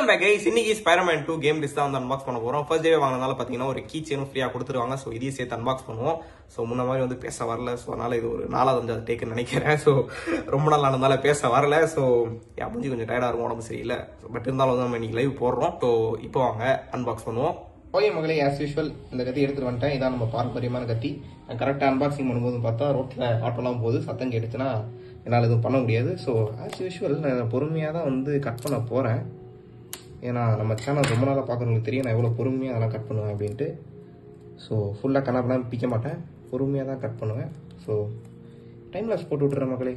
back guys இன்னைக்கு Spiderman two game list தான் வந்து அன்பாக்ஸ் பண்ண போறோம் ஃபர்ஸ்ட் டே வாங்கினால பாத்தீங்கன்னா ஒரு கீ செயினும் ஃப்ரீயா கொடுத்துருவாங்க ஸோ இதையும் சேர்த்து அன்பாக்ஸ் பண்ணுவோம் ஸோ முன்ன மாதிரி வந்து பேச வரல ஸோ அதனால இது ஒரு நாலாவது அஞ்சாவது டேக்குன்னு நினைக்கிறேன் ஸோ ரொம்ப நாள் ஆனதால பேச வரல ஸோ என் மூஞ்சி கொஞ்சம் டயர்டா இருக்கும் உடம்பு சரியில்லை பட் இருந்தாலும் வந்து நம்ம இன்னைக்கு லைவ் போடுறோம் ஸோ இப்போ வாங்க அன்பாக்ஸ் பண்ணுவோம் ஓகே மகளே ஆஸ் யூஸ்வல் இந்த கத்தி எடுத்துட்டு வந்துட்டேன் இதான் நம்ம பாரம்பரியமான கத்தி கரெக்டாக அன்பாக்சிங் பண்ணும்போது பார்த்தா ரோட்டில் ஆட்டோலாம் போகுது சத்தம் கேட்டுச்சுன்னா என்னால் எதுவும் பண்ண முடியாது ஸோ ஆஸ் யூஸ்வல் நான் பொறுமையாக தான் வந்து கட் பண்ண போகிறேன் ஏன்னா நம்ம சேனல் ரொம்ப நாளாக பார்க்குறவங்களுக்கு தெரியும் நான் எவ்வளோ பொறுமையாக அதெல்லாம் கட் பண்ணுவேன் அப்படின்ட்டு ஸோ ஃபுல்லாக கண்ணாப்பெல்லாம் பிக்க மாட்டேன் பொறுமையாக தான் கட் பண்ணுவேன் ஸோ டைம் லாஸ் போட்டு விட்டுறேன் மக்களே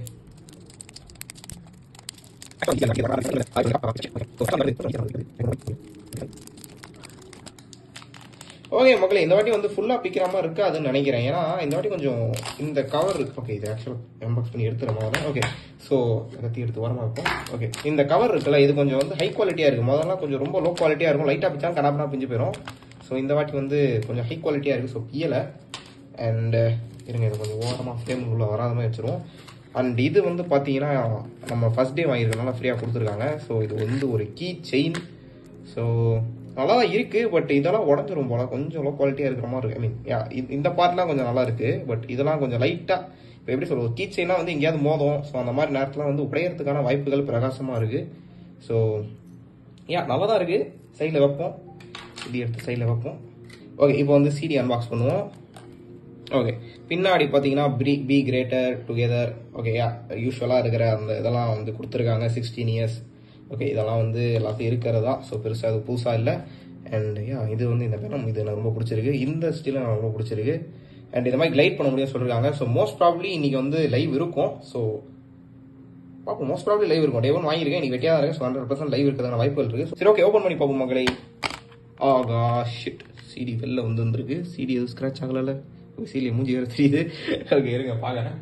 ஓகே மக்களே இந்த வாட்டி வந்து ஃபுல்லாக பிக்கிற மாதிரி இருக்காதுன்னு நினைக்கிறேன் ஏன்னா இந்த வாட்டி கொஞ்சம் இந்த கவர் ஓகே இது ஆக்சுவலாக அன்பாக்ஸ் பண்ணி எடுத்துற மாதிரி ஓகே ஸோ கத்தி எடுத்து வரமா இருக்கும் ஓகே இந்த கவர் இருக்குல்ல இது கொஞ்சம் வந்து ஹை குவாலிட்டியாக இருக்குது முதல்ல கொஞ்சம் ரொம்ப லோ குவாலிட்டியாக இருக்கும் லைட்டாக பிச்சா கனாப்பனா பிஞ்சு போயிடும் ஸோ இந்த வாட்டி வந்து கொஞ்சம் ஹை குவாலிட்டியாக இருக்குது ஸோ பியலை அண்ட் இருங்க இது கொஞ்சம் ஓரமாக ஃப்ரேம் உள்ள வராத மாதிரி வச்சிரும் அண்ட் இது வந்து பார்த்தீங்கன்னா நம்ம ஃபர்ஸ்ட் டே வாங்கியிருக்கனால ஃப்ரீயாக கொடுத்துருக்காங்க ஸோ இது வந்து ஒரு கீ செயின் ஸோ நல்லா தான் இருக்குது பட் இதெல்லாம் உடஞ்சிரும் போல கொஞ்சம் லோ குவாலிட்டியாக இருக்கிற மாதிரி இருக்கு ஐ மீன் இந்த பார்ட்லாம் கொஞ்சம் நல்லா இருக்குது பட் இதெல்லாம் கொஞ்சம் லைட்டாக இப்போ எப்படி சொல்றது கீ செயினா வந்து எங்கேயாவது மோதும் ஸோ அந்த மாதிரி நேரத்தில் வந்து உடையறதுக்கான வாய்ப்புகள் பிரகாசமாக இருக்குது ஸோ யா நல்லா தான் இருக்குது சைடில் வைப்போம் இது எடுத்து சைடில் வைப்போம் ஓகே இப்போ வந்து சிடி அன்பாக்ஸ் பண்ணுவோம் ஓகே பின்னாடி பார்த்தீங்கன்னா B B greater together okay yeah யூஸ்வலாக இருக்கிற அந்த இதெல்லாம் வந்து கொடுத்துருக்காங்க சிக்ஸ்டீன் இயர்ஸ் ஓகே இதெல்லாம் வந்து எல்லாத்தையும் இருக்கிறது தான் ஸோ பெருசாக அது புதுசாக இல்லை அண்ட் யா இது வந்து இந்த பெனம் இது எனக்கு ரொம்ப பிடிச்சிருக்கு இந்த ஸ்டில் எனக்கு ரொம்ப பிடிச்சிருக்கு அண்ட் இந்த மாதிரி கிளைட் பண்ண முடியும்னு சொல்லியிருக்காங்க ஸோ மோஸ்ட் ப்ராப்ளி இன்னைக்கு வந்து லைவ் இருக்கும் ஸோ பார்ப்போம் மோஸ்ட் ப்ராப்ளி லைவ் இருக்கும் டே ஒன் வாங்கியிருக்கேன் இன்னைக்கு வெட்டியாக தான் இருக்கு ஸோ ஹண்ட்ரட் பர்சன்ட் லைவ் இருக்கிறதான வாய்ப்புகள் இருக்கு சரி ஓகே ஓப்பன் பண்ணி பார்ப்போம் மக்களை ஆகா ஷிட் சிடி வெளில வந்து வந்திருக்கு சிடி எதுவும் ஸ்க்ராச் ஆகல சிடி மூஞ்சி வேறு தெரியுது ஓகே இருங்க பார்க்குறேன்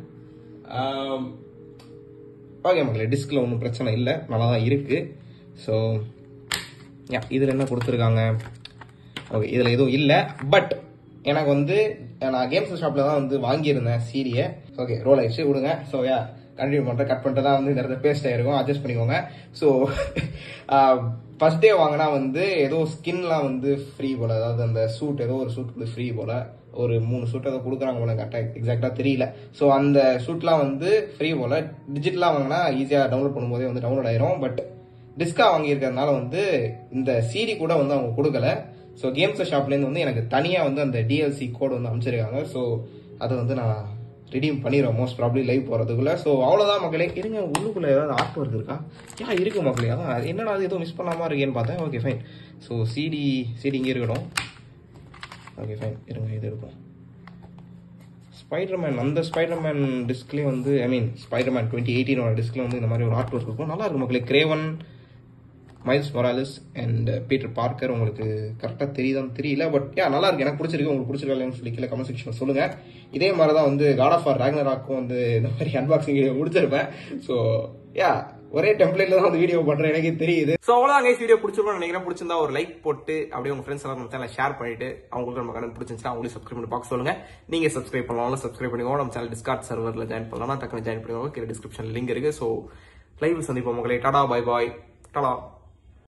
ஓகே மக்களே டிஸ்கில் ஒன்றும் பிரச்சனை இல்லை நல்லா தான் இருக்குது ஸோ யா இதில் என்ன கொடுத்துருக்காங்க ஓகே இதில் எதுவும் இல்லை பட் எனக்கு வந்து நான் கேம்ஸ் ஷாப்பில் தான் வந்து வாங்கியிருந்தேன் சீரியை ஓகே ரோல் ஆயிடுச்சு விடுங்க ஸோ யா கண்டினியூ பண்ணுறேன் கட் பண்ணிட்டு தான் வந்து இந்த இடத்துல பேஸ்ட் ஆயிருக்கும் அட்ஜஸ்ட் பண்ணிக்கோங்க ஸோ ஃபர்ஸ்ட் டே வாங்கினா வந்து ஏதோ ஸ்கின்லாம் வந்து ஃப்ரீ போல அதாவது அந்த சூட் ஏதோ ஒரு சூட் வந்து ஃப்ரீ போல ஒரு மூணு சூட் ஏதோ கொடுக்குறாங்க போல கரெக்டாக எக்ஸாக்டாக தெரியல ஸோ அந்த சூட்லாம் வந்து ஃப்ரீ போல டிஜிட்டலாக வாங்கினா ஈஸியாக டவுன்லோட் பண்ணும்போதே வந்து டவுன்லோட் ஆயிரும் பட் டிஸ்கா வாங்கியிருக்கிறதுனால வந்து இந்த சிடி கூட வந்து அவங்க கொடுக்கல ஸோ கேம்ஸ் ஷாப்லேருந்து வந்து எனக்கு தனியாக வந்து அந்த டிஎல்சி கோட் வந்து அமைச்சிருக்காங்க ஸோ அதை வந்து நான் ரிடீம் பண்ணிடுவோம் மோஸ்ட் ப்ராப்ளி லைவ் போகிறதுக்குள்ள ஸோ அவ்வளோதான் மக்களே இருங்க உள்ளுக்குள்ளே ஏதாவது ஆர்ட் ஒர்க் இருக்கா ஏன் இருக்கு மக்களே அதான் அது என்னடா அது எதுவும் மிஸ் பண்ணாமல் இருக்கேன்னு பார்த்தேன் okay fine so CD CD இங்கே இருக்கட்டும் ஓகே ஃபைன் இருங்க இது இருக்கும் ஸ்பைடர்மேன் அந்த ஸ்பைடர்மேன் டிஸ்க்லேயே வந்து ஐ மீன் ஸ்பைடர்மேன் டுவெண்ட்டி எயிட்டீனோட டிஸ்க்ல வந்து இந்த மாதிரி ஒரு ஆர்ட் ஒர்க் இருக்கும் நல்லா இருக்கும் மக்களே Kraven Miles Morales and Peter Parker உங்களுக்கு கரெக்டாக தெரியுதான்னு தெரியல பட் யா நல்லா இருக்கு எனக்கு பிடிச்சிருக்கு உங்களுக்கு பிடிச்சிருக்கா சொல்லி கீழே கமெண்ட் செக்ஷன் சொல்லுங்க இதே மாதிரி தான் வந்து காட் ஆஃப் ஆர் ராக்னராக்கும் வந்து இந்த மாதிரி அன்பாக்சிங் வீடியோ முடிச்சிருப்பேன் ஸோ யா ஒரே டெம்ப்ளேட்ல தான் வந்து வீடியோ பண்றேன் எனக்கே தெரியுது ஸோ அவ்வளோதான் கைஸ் வீடியோ பிடிச்சிருக்கோம் நினைக்கிறேன் பிடிச்சிருந்தா ஒரு லைக் போட்டு அப்படியே உங்க ஃப்ரெண்ட்ஸ் எல்லாம் நம்ம சேனல் ஷேர் பண்ணிட்டு அவங்களுக்கு நம்ம கடன் பிடிச்சிருந்துச்சுன்னா அவங்களே சப்ஸ்கிரைப் பண்ணி பார்க்க சொல்லுங்க நீங்க சப்ஸ்கிரைப் பண்ணலாம் சப்ஸ்கிரைப் பண்ணிக்கோங்க நம்ம சேனல் டிஸ்கார்ட் சர்வர்ல ஜாயின் பண்ணலாம் டக்குனு ஜாயின் பண்ணிக்கோங்க கீழே டிஸ்கிரிப்ஷன் லிங்க் இருக்கு ஸோ லைவ் சந்திப்போம் மகளே டாடா பாய் பாய் டாடா